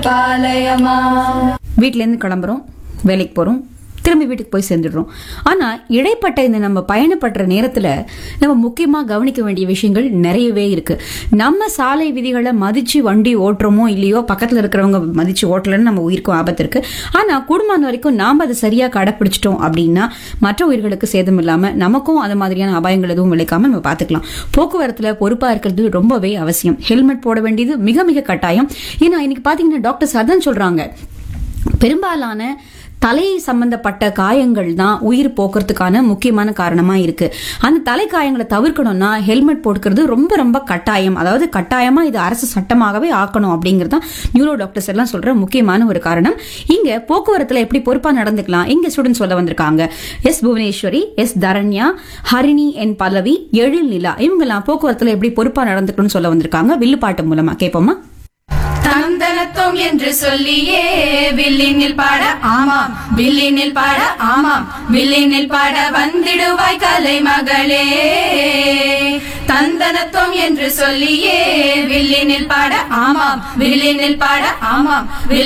பாலயமா வீட்டிலேருந்து கிளம்புறோம் வேலைக்கு போகிறோம் திரும்பி வீட்டுக்கு போய் சேர்ந்துடுறோம் ஆனால் இடைப்பட்ட இந்த நம்ம பயணப்படுற நேரத்தில் நம்ம முக்கியமாக கவனிக்க வேண்டிய விஷயங்கள் நிறையவே இருக்கு நம்ம சாலை விதிகளை மதிச்சு வண்டி ஓட்டுறோமோ இல்லையோ பக்கத்தில் இருக்கிறவங்க மதிச்சு ஓட்டலன்னு நம்ம உயிருக்கும் ஆபத்து இருக்கு ஆனால் குடும்பம் வரைக்கும் நாம் அதை சரியாக கடைப்பிடிச்சிட்டோம் அப்படின்னா மற்ற உயிர்களுக்கு சேதம் இல்லாமல் நமக்கும் அது மாதிரியான அபாயங்கள் எதுவும் விளைக்காம நம்ம பார்த்துக்கலாம் போக்குவரத்தில் பொறுப்பாக இருக்கிறது ரொம்பவே அவசியம் ஹெல்மெட் போட வேண்டியது மிக மிக கட்டாயம் ஏன்னா இன்னைக்கு பார்த்தீங்கன்னா டாக்டர் சதன் சொல்றாங்க பெரும்பாலான தலை சம்பந்தப்பட்ட காயங்கள் தான் உயிர் போக்குறதுக்கான முக்கியமான காரணமா இருக்கு அந்த தலை காயங்களை தவிர்க்கணும்னா ஹெல்மெட் போட்டுக்கிறது ரொம்ப ரொம்ப கட்டாயம் அதாவது கட்டாயமா இது அரசு சட்டமாகவே ஆக்கணும் அப்படிங்கிறது தான் நியூரோ டாக்டர்ஸ் எல்லாம் சொல்ற முக்கியமான ஒரு காரணம் இங்க போக்குவரத்துல எப்படி பொறுப்பா நடந்துக்கலாம் இங்க ஸ்டூடெண்ட்ஸ் சொல்ல வந்திருக்காங்க S Bhuvaneswari S Dharanya Harini N Pallavi Ezhil Nila இவங்கெல்லாம் போக்குவரத்துல எப்படி பொறுப்பா நடந்துக்கணும்னு சொல்ல வந்திருக்காங்க வில்லுப்பாட்டு மூலமா கேட்போமா தந்தனத்தோம் என்று சொல்லியே வில்லினில் பாட ஆமாம் வில்லினில் பாட ஆமாம் வில்லினில் பாட வந்திடுவாய் கலை மகளே தந்தனத்தோம் என்று சொல்லியே வில்லினில் பாட ஆமாம் வில்லினில் பாட ஆமாம் வில்